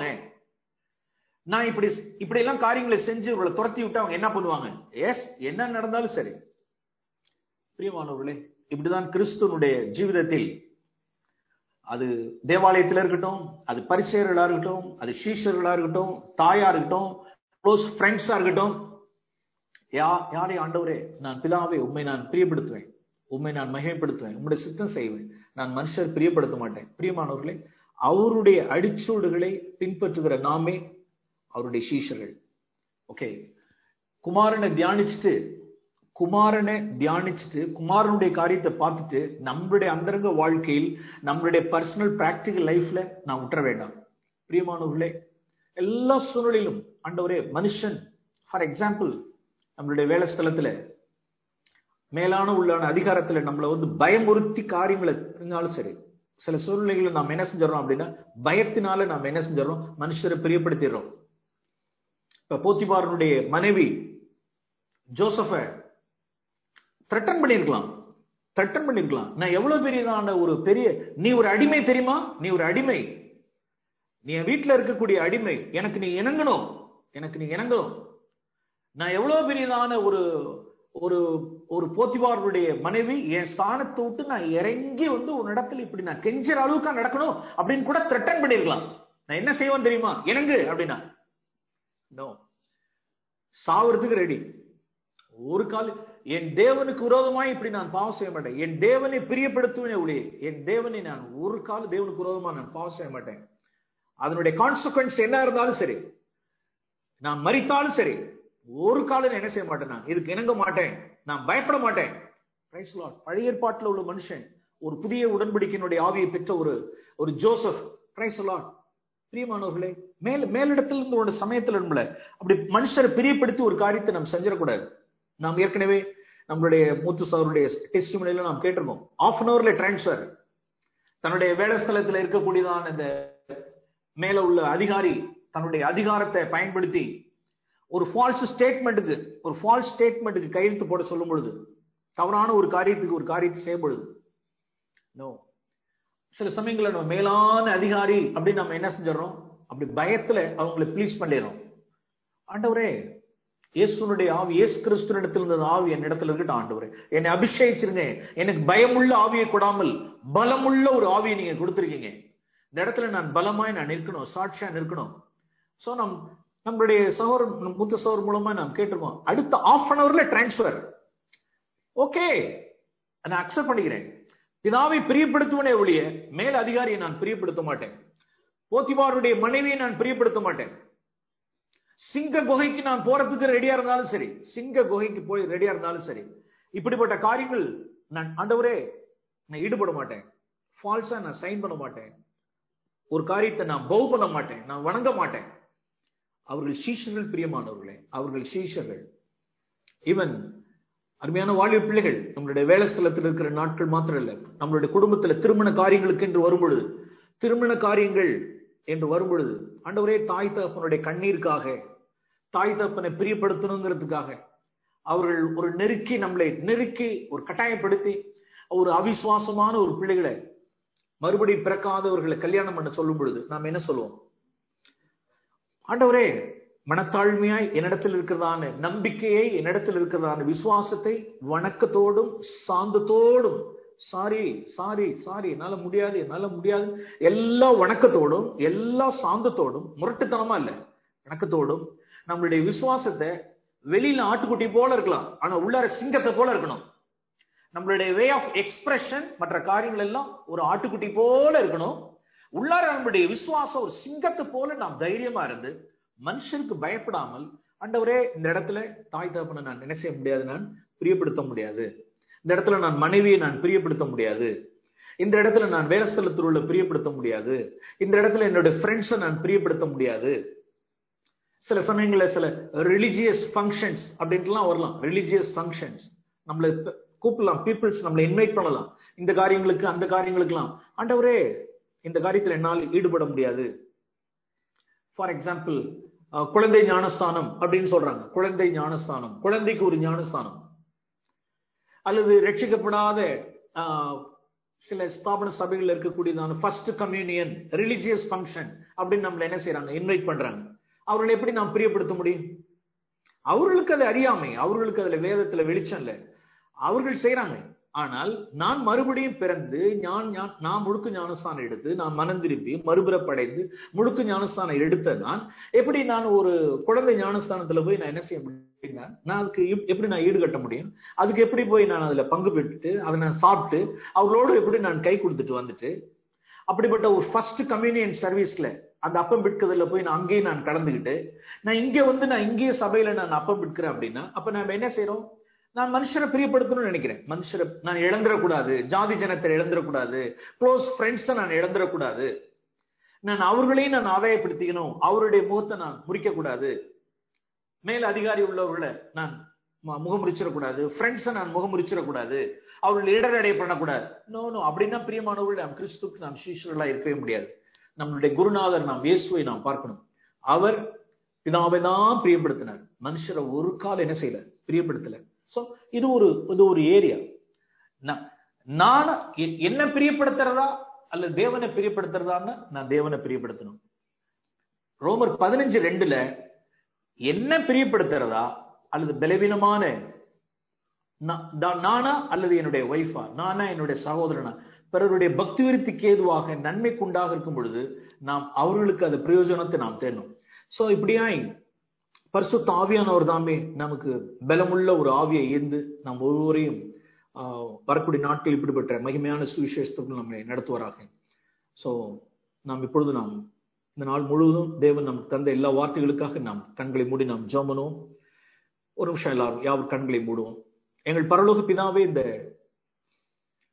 நான் இப்படி இப்படி எல்லாம் காரியங்களை செஞ்சு இவர்களை துரத்தி விட்டு அவங்க என்ன பண்ணுவாங்க எஸ் என்ன நடந்தாலும் சரி பிரியமானவர்களே இப்படிதான் கிறிஸ்துவனுடைய ஜீவிதத்தில் அது தேவாலயத்தில் இருக்கட்டும் அது பரிசெயர்களா இருக்கட்டும் அது சீஷர்களா இருக்கட்டும் தாயா இருக்கட்டும் க்ளோஸ் ஃப்ரெண்ட்ஸா இருக்கட்டும் யா யாரை ஆண்டவரே நான் பிதாவை உண்மை நான் பிரியப்படுத்துவேன் உண்மை நான் மகிமைப்படுத்துவேன் உங்களுடைய சித்தம் செய்வேன் நான் மனுஷர் பிரியப்படுத்த மாட்டேன் பிரியமானவர்களே அவருடைய அடிச்சூடுகளை பின்பற்றுகிற நாமே அவருடைய சீஷர்கள் ஓகே குமாரனை தியானிச்சுட்டு குமாரனை தியானிச்சுட்டு குமாரனுடைய காரியத்தை பார்த்துட்டு நம்மளுடைய அந்தரங்க வாழ்க்கையில் நம்மளுடைய பர்சனல் பிராக்டிக்கல் லைஃப்ல நான் விட்டுற வேண்டாம் பிரியமானவர்களே எல்லா சூழ்நிலையிலும் ஆண்டவரே மனுஷன் ஃபார் எக்ஸாம்பிள் நம்மளுடைய வேலை ஸ்தலத்துல மேலான உள்ளான அதிகாரத்துல நம்மளை வந்து பயமுறுத்தி காரியங்களை இருந்தாலும் சரி சில சூழ்நிலைகளை நாம் என்ன செஞ்சிடறோம் அப்படின்னா பயத்தினால நாம் என்ன செஞ்சிடறோம் மனுஷரை பிரியப்படுத்திடுறோம் இப்ப போத்திபாரனுடைய மனைவி ஜோசப்ப த்ரெட்டன் பண்ணிருக்கலாம் த்ரெட்டன் பண்ணிருக்கலாம் நான் எவ்வளவு பெரியதான ஒரு பெரிய நீ ஒரு அடிமை தெரியுமா நீ ஒரு அடிமை நீ என் வீட்டுல இருக்கக்கூடிய அடிமை எனக்கு நீ இணங்கணும் எனக்கு நீ இணங்கணும் நான் எவ்வளவு பெரியதான ஒரு ஒரு ஒரு போத்திபாருடைய மனைவி என் ஸ்தானத்தை விட்டு நான் இறங்கி வந்து ஒரு இடத்துல இப்படி நான் கெஞ்சுற அளவுக்கு நடக்கணும் அப்படின்னு கூட த்ரெட்டன் பண்ணிருக்கலாம் நான் என்ன செய்வேன் தெரியுமா இணங்கு அப்படின்னா நோ சாவறதுக்கு ரெடி ஒரு கால என் தேவனுக்கு விரோதமாய் இப்படி நான் பாவம் செய்ய மாட்டேன் என் தேவனை பிரியப்படுத்துவேனே ஒளியே என் தேவனை நான் ஒரு கால தேவனுக்கு விரோதமா நான் பாவம் செய்ய மாட்டேன் அதனுடைய கான்சிக்வன்ஸ் என்ன இருந்தாலும் சரி நான் மறித்தாலும் சரி ஒரு காலம் என்ன செய்ய மாட்டேன் நான் இதுக்கு இணங்க மாட்டேன் நான் பயப்பட மாட்டேன் பழைய ஏற்பாட்டில் உள்ள மனுஷன் ஒரு புதிய உடன்படிக்கையினுடைய ஆவியை பெற்ற ஒரு ஒரு ஜோசப் பிரைஸ் பிரியமானவர்களே மேல் மேலிடத்துல இருந்து ஒரு சமயத்துல நம்மள அப்படி மனுஷரை பிரியப்படுத்தி ஒரு காரியத்தை நம்ம செஞ்சிடக்கூடாது நாம் ஏற்கனவே நம்மளுடைய மூத்து சாருடைய டெஸ்டிமனில நாம் கேட்டிருக்கோம் ஆஃப் அன் ஹவர்ல டிரான்ஸ்ஃபர் தன்னுடைய வேலை ஸ்தலத்துல இருக்கக்கூடியதான இந்த மேல உள்ள அதிகாரி தன்னுடைய அதிகாரத்தை பயன்படுத்தி ஒரு ஃபால்ஸ் ஸ்டேட்மெண்ட்டுக்கு ஒரு ஃபால்ஸ் ஸ்டேட்மெண்ட்டுக்கு கையெழுத்து போட சொல்லும் பொழுது தவறான ஒரு காரியத்துக்கு ஒரு காரியத்தை செய்யும் பொழுது நோ சில சமயங்களில் நம்ம மேலான அதிகாரி அப்படின்னு நம்ம என்ன செஞ்சிடறோம் அப்படி பயத்துல அவங்களை ப்ளீஸ் பண்ணிடுறோம் ஆண்டவரே இயேசுனுடைய ஆவி இயேசு கிறிஸ்துவனிடத்தில் இருந்த ஆவி என் இடத்துல இருக்கட்டும் ஆண்டவரே என்னை அபிஷேகிச்சிருங்க எனக்கு பயமுள்ள ஆவியை கொடாமல் பலமுள்ள ஒரு ஆவியை நீங்க கொடுத்துருக்கீங்க இந்த இடத்துல நான் பலமாய் நான் நிற்கணும் சாட்சியா நிற்கணும் சோ நம் நம்மளுடைய சகோர் மூத்த சகோர் மூலமா நாம் கேட்டிருக்கோம் அடுத்த ஆஃப் அன் ஹவர்ல டிரான்ஸ்பர் ஓகே நான் அக்செப்ட் பண்ணிக்கிறேன் பிதாவை பிரியப்படுத்துவனே ஒழிய மேல் அதிகாரியை நான் பிரியப்படுத்த மாட்டேன் போத்திபாருடைய மனைவியை நான் பிரியப்படுத்த மாட்டேன் சிங்க குகைக்கு நான் போறதுக்கு ரெடியா இருந்தாலும் சரி சிங்க குகைக்கு போய் ரெடியா இருந்தாலும் சரி இப்படிப்பட்ட காரியங்கள் நான் ஆண்டவரே நான் ஈடுபட மாட்டேன் ஃபால்ஸா நான் சைன் பண்ண மாட்டேன் ஒரு காரியத்தை நான் பவு பண்ண மாட்டேன் நான் வணங்க மாட்டேன் அவர்கள் சீஷர்கள் பிரியமானவர்களே அவர்கள் சீஷர்கள் ஈவன் அருமையான வாழ்வு பிள்ளைகள் நம்மளுடைய வேலை ஸ்தலத்தில் இருக்கிற நாட்கள் மாத்திரம் இல்ல நம்மளுடைய குடும்பத்துல திருமண காரியங்களுக்கு என்று வரும் பொழுது திருமண காரியங்கள் என்று வரும் பொழுது ஆண்டவரே தாய் தகப்பனுடைய கண்ணீருக்காக தாய் தகப்பனை பிரியப்படுத்தணுங்கிறதுக்காக அவர்கள் ஒரு நெருக்கி நம்மளை நெருக்கி ஒரு கட்டாயப்படுத்தி ஒரு அவிசுவாசமான ஒரு பிள்ளைகளை மறுபடியும் பிறக்காதவர்களை கல்யாணம் பண்ண சொல்லும் பொழுது நாம் என்ன சொல்லுவோம் ஆண்டவரே மனத்தாழ்மையாய் என்னிடத்தில் இருக்கிறதான நம்பிக்கையை என்னிடத்தில் இருக்கிறதான விசுவாசத்தை வணக்கத்தோடும் சாந்தத்தோடும் சாரி சாரி சாரி என்னால முடியாது என்னால முடியாது எல்லா வணக்கத்தோடும் எல்லா சாந்தத்தோடும் முரட்டுத்தனமா இல்ல வணக்கத்தோடும் நம்மளுடைய விசுவாசத்தை வெளியில ஆட்டுக்குட்டி போல இருக்கலாம் ஆனா உள்ளார சிங்கத்தை போல இருக்கணும் நம்மளுடைய வே ஆஃப் எக்ஸ்பிரஷன் மற்ற காரியங்கள் எல்லாம் ஒரு ஆட்டுக்குட்டி போல இருக்கணும் உள்ளார நம்மளுடைய விசுவாசம் ஒரு சிங்கத்தை போல நாம் தைரியமா இருந்து மனுஷனுக்கு பயப்படாமல் ஆண்டவரே இந்த இடத்துல தாய் தகப்பனை நான் என்ன செய்ய முடியாது நான் பிரியப்படுத்த முடியாது இந்த இடத்துல நான் மனைவியை நான் பிரியப்படுத்த முடியாது இந்த இடத்துல நான் வேலஸ்தலத்தில் உள்ள பிரியப்படுத்த முடியாது இந்த இடத்துல என்னோட ஃப்ரெண்ட்ஸை நான் பிரியப்படுத்த முடியாது சில சமயங்களில் சில ரிலிஜியஸ் ஃபங்க்ஷன்ஸ் அப்படின்ட்டுலாம் வரலாம் ரிலிஜியஸ் ஃபங்க்ஷன்ஸ் நம்மளை கூப்பிடலாம் பீப்புள்ஸ் நம்மளை இன்வைட் பண்ணலாம் இந்த காரியங்களுக்கு அந்த காரியங்களுக்கெல்லாம் ஆண்டவரே இந்த காரியத்தில் என்னால் ஈடுபட முடியாது ஃபார் எக்ஸாம்பிள் குழந்தை ஞானஸ்தானம் அப்படின்னு சொல்றாங்க குழந்தை ஞானஸ்தானம் குழந்தைக்கு ஒரு ஞானஸ்தானம் அல்லது ரட்சிக்கப்படாத சில ஸ்தாபன சபைகள் இருக்கக்கூடியதான ஃபர்ஸ்ட் கம்யூனியன் ரிலிஜியஸ் ஃபங்க்ஷன் அப்படின்னு நம்மள என்ன செய்யறாங்க இன்வைட் பண்றாங்க அவர்களை எப்படி நாம் பிரியப்படுத்த முடியும் அவர்களுக்கு அது அறியாமை அவர்களுக்கு அதுல வேதத்துல வெளிச்சம் இல்லை அவர்கள் செய்யறாங்க ஆனால் நான் மறுபடியும் பிறந்து ஞான் நான் முழுக்க ஞானஸ்தானம் எடுத்து நான் மனம் திரும்பி மறுபிறப்படைந்து முழுக்க ஞானஸ்தானம் எடுத்த நான் எப்படி நான் ஒரு குழந்தை ஞானஸ்தானத்துல போய் நான் என்ன செய்ய முடியும் நான் அதுக்கு எப்படி நான் ஈடுகட்ட முடியும் அதுக்கு எப்படி போய் நான் அதுல பங்கு பெற்றுட்டு அதை நான் சாப்பிட்டு அவர்களோடு எப்படி நான் கை கொடுத்துட்டு வந்துட்டு அப்படிப்பட்ட ஒரு ஃபர்ஸ்ட் கம்யூனியன் சர்வீஸ்ல அந்த அப்பம் பிட்கிறதுல போய் நான் அங்கேயும் நான் கலந்துக்கிட்டு நான் இங்க வந்து நான் இங்கேயே சபையில நான் அப்பம் பிட்கிறேன் அப்படின்னா அப்ப நம்ம என்ன செய்யறோம் நான் மனுஷரை பிரியப்படுத்தணும்னு நினைக்கிறேன் மனுஷரை நான் இழந்துடக்கூடாது ஜாதி ஜனத்தை இழந்துடக்கூடாது க்ளோஸ் ஃப்ரெண்ட்ஸை நான் இழந்துடக்கூடாது நான் அவர்களையும் நான் ஆதாயப்படுத்திக்கணும் அவருடைய முகத்தை நான் முறிக்க கூடாது மேல் அதிகாரி உள்ளவர்களை நான் முகமுறிச்சிடக்கூடாது ஃப்ரெண்ட்ஸை நான் முகமுறிச்சிடக்கூடாது அவர்கள் இடரடை பண்ணக்கூடாது நோ நோ அப்படின்னா பிரியமானவர்கள் நாம் கிறிஸ்துக்கு நாம் சீஷர்களா இருக்கவே முடியாது நம்மளுடைய குருநாதர் நாம் இயேசுவை நாம் பார்க்கணும் அவர் பிதாவை தான் பிரியப்படுத்தினார் மனுஷரை ஒரு கால் என்ன செய்யல பிரியப்படுத்தல சோ இது ஒரு இது ஒரு ஏரியா நான் என்ன பிரியப்படுத்துறதா அல்லது தேவனை பிரியப்படுத்துறதான்னு நான் தேவனை பிரியப்படுத்தணும் ரோமர் பதினஞ்சு ரெண்டுல என்ன பிரியப்படுத்துறதா அல்லது பலவீனமான நானா அல்லது என்னுடைய ஒய்ஃபா நானா என்னுடைய சகோதரனா பிறருடைய பக்தி விருத்திக்கு ஏதுவாக நன்மைக்கு உண்டாக இருக்கும் பொழுது நாம் அவர்களுக்கு அது பிரயோஜனத்தை நாம் தேடணும் சோ இப்படியாய் பரிசுத்த ஆவியானவர் தாமே நமக்கு பலமுள்ள ஒரு ஆவியை ஈர்ந்து நாம் ஒவ்வொருவரையும் வரக்கூடிய நாட்கள் இப்படிப்பட்ட மகிமையான சுவிசேஷத்துக்கு நம்மை நடத்துவாராக சோ நாம் இப்பொழுது நாம் இந்த நாள் முழுவதும் தேவன் நமக்கு தந்த எல்லா வார்த்தைகளுக்காக நாம் கண்களை மூடி நாம் ஜோமனும் ஒரு நிமிஷம் எல்லாரும் யாவர் கண்களை மூடுவோம் எங்கள் பரலோக பிதாவே இந்த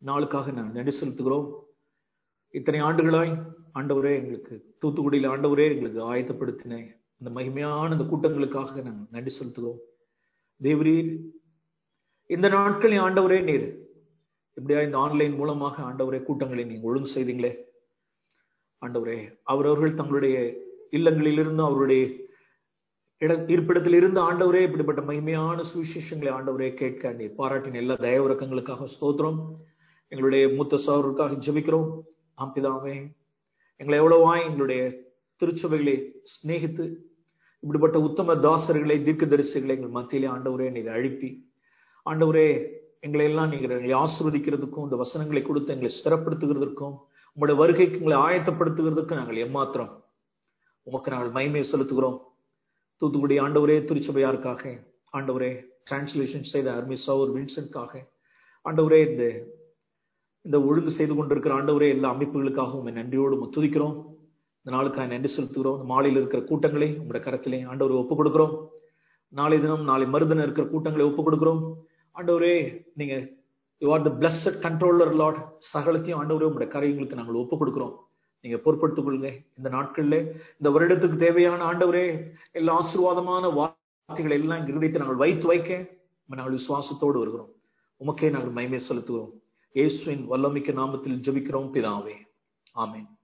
நாளுக்காக நாங்கள் நன்றி செலுத்துகிறோம் இத்தனை ஆண்டுகளாய் ஆண்டவரே எங்களுக்கு தூத்துக்குடியில் ஆண்டவரே எங்களுக்கு ஆயத்தப்படுத்தின இந்த மகிமையான இந்த கூட்டங்களுக்காக நாங்கள் நன்றி செலுத்துகிறோம் தேவரீர் இந்த நாட்களில் ஆண்டவரே நீர் இப்படியா இந்த ஆன்லைன் மூலமாக ஆண்டவரே கூட்டங்களை நீங்க ஒழுங்கு செய்தீங்களே ஆண்டவரே அவரவர்கள் தங்களுடைய இல்லங்களிலிருந்து அவருடைய இட இருப்பிடத்தில் இருந்து ஆண்டவரே இப்படிப்பட்ட மகிமையான சுவிசேஷங்களை ஆண்டவரே கேட்க நீர் பாராட்டின எல்லா தயவிறக்கங்களுக்காக ஸ்தோத்திரம் எங்களுடைய மூத்த சோதருக்காக ஜெபிக்கிறோம் ஆம்பிதாமே எங்களை எவ்வளவாய் எங்களுடைய திருச்சபைகளை சிநேகித்து இப்படிப்பட்ட உத்தம தாசர்களை தீர்க்க தரிசிகளை எங்கள் மத்தியிலே ஆண்டவரே நீர் அழிப்பி ஆண்டவரே எங்களை எல்லாம் நீங்கள் எங்களை ஆசிர்வதிக்கிறதுக்கும் இந்த வசனங்களை கொடுத்து எங்களை ஸ்திரப்படுத்துகிறதுக்கும் உங்களுடைய வருகைக்கு எங்களை ஆயத்தப்படுத்துகிறதுக்கும் நாங்கள் எம்மாத்திரம் உமக்கு நாங்கள் மகிமையை செலுத்துகிறோம் தூத்துக்குடி ஆண்டவரே திருச்சபையாருக்காக ஆண்டவரே டிரான்ஸ்லேஷன் செய்த அர்மி சவுர் வின்சென்ட்காக ஆண்டவரே இந்த இந்த ஒழுங்கு செய்து கொண்டிருக்கிற ஆண்டவரே எல்லா அமைப்புகளுக்காகவும் நன்றியோடு துதிக்கிறோம் இந்த நாளுக்காக நன்றி செலுத்துகிறோம் இந்த மாலையில் இருக்கிற கூட்டங்களை உங்களுடைய கரத்திலே ஆண்டவரை ஒப்புக் கொடுக்கிறோம் நாளை தினம் நாளை மறுதினம் இருக்கிற கூட்டங்களை ஒப்புக் கொடுக்கிறோம் ஆண்டவரே நீங்க you are the blessed controller Lord சகலத்தையும் ஆண்டவரே உங்களுடைய கரையங்களுக்கு நாங்கள் ஒப்புக் கொடுக்கிறோம் நீங்க பொறுப்படுத்திக் கொள்ளுங்க இந்த நாட்கள்ல இந்த வருடத்துக்கு தேவையான ஆண்டவரே எல்லா ஆசீர்வாதமான வார்த்தைகள் எல்லாம் எங்க இருதயத்தை நாங்கள் வைத்து வைக்க நாங்கள் விசுவாசத்தோடு வருகிறோம் உமக்கே நாங்கள் மகிமை செலுத்துகிறோம் இயேசுவின் வல்லமிக்க நாமத்தில் ஜெபிக்கிறோம் பிதாவே ஆமென்